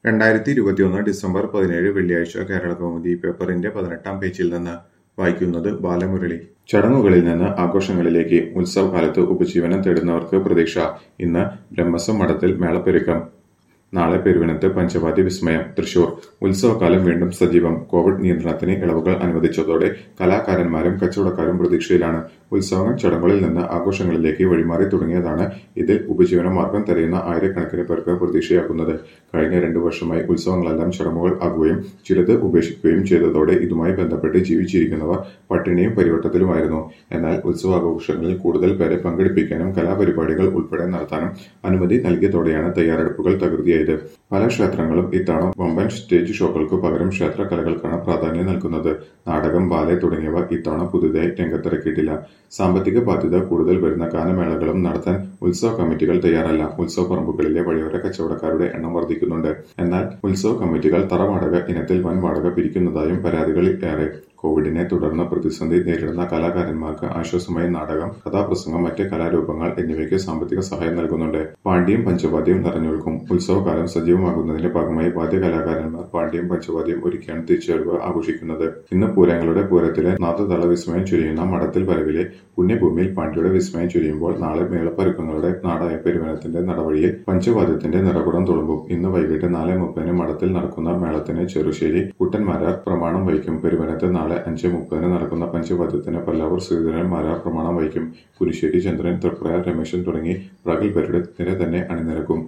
രണ്ടായിരത്തി ഇരുപത്തിയൊന്ന് ഡിസംബർ പതിനേഴ് വെള്ളിയാഴ്ച കേരള കൗമുദി പേപ്പറിന്റെ പതിനെട്ടാം പേജിൽ നിന്ന് വായിക്കുന്നത് ബാലമുരളി ചടങ്ങുകളിൽ നിന്ന് ആഘോഷങ്ങളിലേക്ക് ഉത്സവകാലത്ത് ഉപജീവനം തേടുന്നവർക്ക് പ്രതീക്ഷ ഇന്ന് ബ്രഹ്മസം മഠത്തിൽ മേളപ്പെരുക്കം നാളെ പെരുവനത്ത് പഞ്ചവാദ്യ വിസ്മയം തൃശൂർ ഉത്സവകാലം വീണ്ടും സജീവം കോവിഡ് നിയന്ത്രണത്തിന് ഇളവുകൾ അനുവദിച്ചതോടെ കലാകാരന്മാരും കച്ചവടക്കാരും പ്രതീക്ഷയിലാണ് ഉത്സവങ്ങൾ ചടങ്ങുകളിൽ നിന്ന് ആഘോഷങ്ങളിലേക്ക് വഴിമാറി തുടങ്ങിയതാണ് ഇതിൽ ഉപജീവന മാർഗം തിരയുന്ന ആയിരക്കണക്കിന് പേർക്ക് പ്രതീക്ഷയാക്കുന്നത് കഴിഞ്ഞ രണ്ടു വർഷമായി ഉത്സവങ്ങളെല്ലാം ചടങ്ങുകൾ ആകുകയും ചിലത് ഉപേക്ഷിക്കുകയും ചെയ്തതോടെ ഇതുമായി ബന്ധപ്പെട്ട് ജീവിച്ചിരിക്കുന്നവർ പട്ടിണിയും പരിവട്ടത്തിലുമായിരുന്നു എന്നാൽ ഉത്സവാഘോഷങ്ങളിൽ കൂടുതൽ പേരെ പങ്കെടുപ്പിക്കാനും കലാപരിപാടികൾ ഉൾപ്പെടെ നടത്താനും അനുമതി നൽകിയതോടെയാണ് തയ്യാറെടുപ്പുകൾ തകൃതിയായത് പല ക്ഷേത്രങ്ങളും ഇത്തവണ വമ്പൻ സ്റ്റേജ് ഷോകൾക്ക് പകരം ക്ഷേത്ര കലകൾക്കാണ് പ്രാധാന്യം നൽകുന്നത് നാടകം ബാലെ തുടങ്ങിയവ ഇത്തവണ പുതുതായി രംഗത്തിറക്കിയിട്ടില്ല സാമ്പത്തിക ബാധ്യത കൂടുതൽ വരുന്ന ഗാനമേളകളും നടത്താൻ ഉത്സവ കമ്മിറ്റികൾ തയ്യാറല്ല ഉത്സവ പറമ്പുകളിലെ വഴിയോര കച്ചവടക്കാരുടെ എണ്ണം വർദ്ധിക്കുന്നുണ്ട് എന്നാൽ ഉത്സവ കമ്മിറ്റികൾ തറ വാടക ഇനത്തിൽ വൻ വാടക പിരിക്കുന്നതായും പരാതികളിൽ ഏറെ കോവിഡിനെ തുടർന്ന് പ്രതിസന്ധി നേരിടുന്ന കലാകാരന്മാർക്ക് ആശ്വാസമായി നാടകം കഥാപ്രസംഗം മറ്റ് കലാരൂപങ്ങൾ എന്നിവയ്ക്ക് സാമ്പത്തിക സഹായം നൽകുന്നുണ്ട് പാണ്ഡ്യം പഞ്ചവാദ്യം നിറഞ്ഞൊഴുക്കും ഉത്സവകാലം സജീവമാകുന്നതിന്റെ ഭാഗമായി വാദ്യകലാകാരന്മാർ പാണ്ഡ്യം പഞ്ചവാദ്യം ഒരുക്കിയാണ് തിരിച്ചുവരവ് ആഘോഷിക്കുന്നത് ഇന്ന് പൂരങ്ങളുടെ പൂരത്തിലെ നാദതള വിസ്മയം ചൊരിയുന്ന മഠത്തിൽ വരവിലെ പുണ്യഭൂമിയിൽ പാണ്ഡ്യയുടെ വിസ്മയം ചൊരിയുമ്പോൾ നാളെ മേളപ്പരുക്കങ്ങളുടെ നാടായ പെരുവനത്തിന്റെ നടവഴിയിൽ പഞ്ചവാദ്യത്തിന്റെ നിറകുടം തുളുമ്പും ഇന്ന് വൈകിട്ട് നാല് മുപ്പതിന് മഠത്തിൽ നടക്കുന്ന മേളത്തിന് ചെറുശ്ശേരി കുട്ടന്മാരാർ പ്രമാണം വഹിക്കും പെരുവനത്ത് നാളെ അഞ്ച് മുപ്പതിന് നടക്കുന്ന പഞ്ചവാദ്യത്തിന് പല്ലാവൂർ ശ്രീധരൻ മാരാർ പ്രമാണം വഹിക്കും പുലിശ്ശേരി ചന്ദ്രൻ തൃപ്രയ രമേശൻ തുടങ്ങി പ്രഗത്ഭരുടെ നിര തന്നെ അണിനിരക്കും